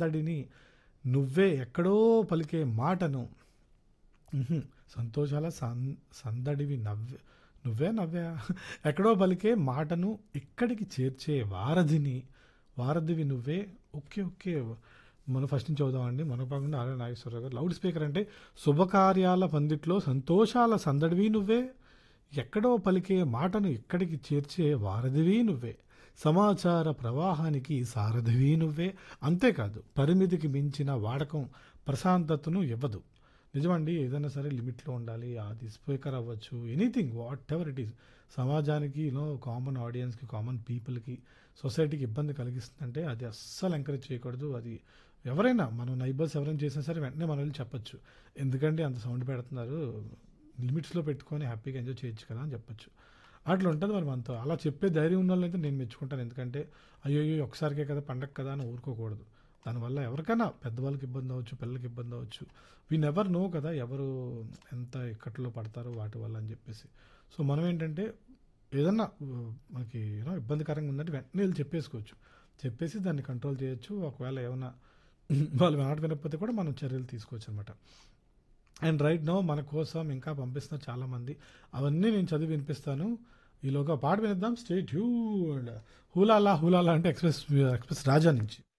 సందడిని నువ్వే ఎక్కడో పలికే మాటను ఉహుం, సంతోషాల సం సందడివి నవ్వే నువ్వే నవ్వా ఎక్కడో పలికే మాటను ఇక్కడికి చేర్చే వారధిని వారధివి నువ్వే ఓకే ఓకే మనం ఫస్ట్ నుంచి చదువుదామండి మన భాగంగా ఆర్య నాగేశ్వరరావు గారు లౌడ్ స్పీకర్ అంటే శుభకార్యాల పందిట్లో సంతోషాల సందడివి నువ్వే ఎక్కడో పలికే మాటను ఇక్కడికి చేర్చే వారధివి నువ్వే సమాచార ప్రవాహానికి సారథివి నువ్వే అంతేకాదు పరిమితికి మించిన వాడకం ప్రశాంతతను ఇవ్వదు నిజమండి ఏదైనా సరే లిమిట్లో ఉండాలి అది స్పీకర్ అవ్వచ్చు anything whatever it is సమాజానికి యూనో కామన్ ఆడియన్స్కి కామన్ పీపుల్కి సొసైటీకి ఇబ్బంది కలిగిస్తుందంటే అది అస్సలు ఎంకరేజ్ చేయకూడదు అది ఎవరైనా మనం నైబర్స్ ఎవరైనా చేసినా సరే వెంటనే మనం వెళ్ళి చెప్పొచ్చు ఎందుకంటే అంత సౌండ్ పెడుతున్నారు లిమిట్స్లో పెట్టుకొని హ్యాపీగా ఎంజాయ్ చేయొచ్చు కదా అని చెప్పొచ్చు అట్లా ఉంటుంది మరి మనతో అలా చెప్పే ధైర్యం ఉన్న వాళ్ళైతే నేను మెచ్చుకుంటాను ఎందుకంటే అయ్యో అయ్యో ఒకసారికే కదా పండగ కదా అని ఊరుకోకూడదు దానివల్ల ఎవరికైనా పెద్దవాళ్ళకి ఇబ్బంది అవ్వచ్చు పిల్లలకి ఇబ్బంది అవ్వచ్చు వీ నెవర్ నో కదా ఎవరు ఎంత ఇక్కట్లో పడతారో వాటి వల్ల అని చెప్పేసి సో మనం ఏంటంటే ఏదన్నా ఉ, మనకి యూనో ఇబ్బందికరంగా ఉందంటే వెంటనే వెళ్ళి చెప్పేసుకోవచ్చు చెప్పేసి దాన్ని కంట్రోల్ చేయొచ్చు ఒకవేళ ఏమైనా వాళ్ళు మాట వినకపోతే కూడా మనం చర్యలు తీసుకోవచ్చు అనమాట అండ్ రైట్ నో మన కోసం ఇంకా పంపిస్తున్నారు చాలామంది అవన్నీ నేను చదివి వినిపిస్తాను ఈలోగా పాట వినిద్దాం స్టేట్ హూ హూలాలా హూలాలా అంటే ఎక్స్ప్రెస్ ఎక్స్ప్రెస్ రాజా నుంచి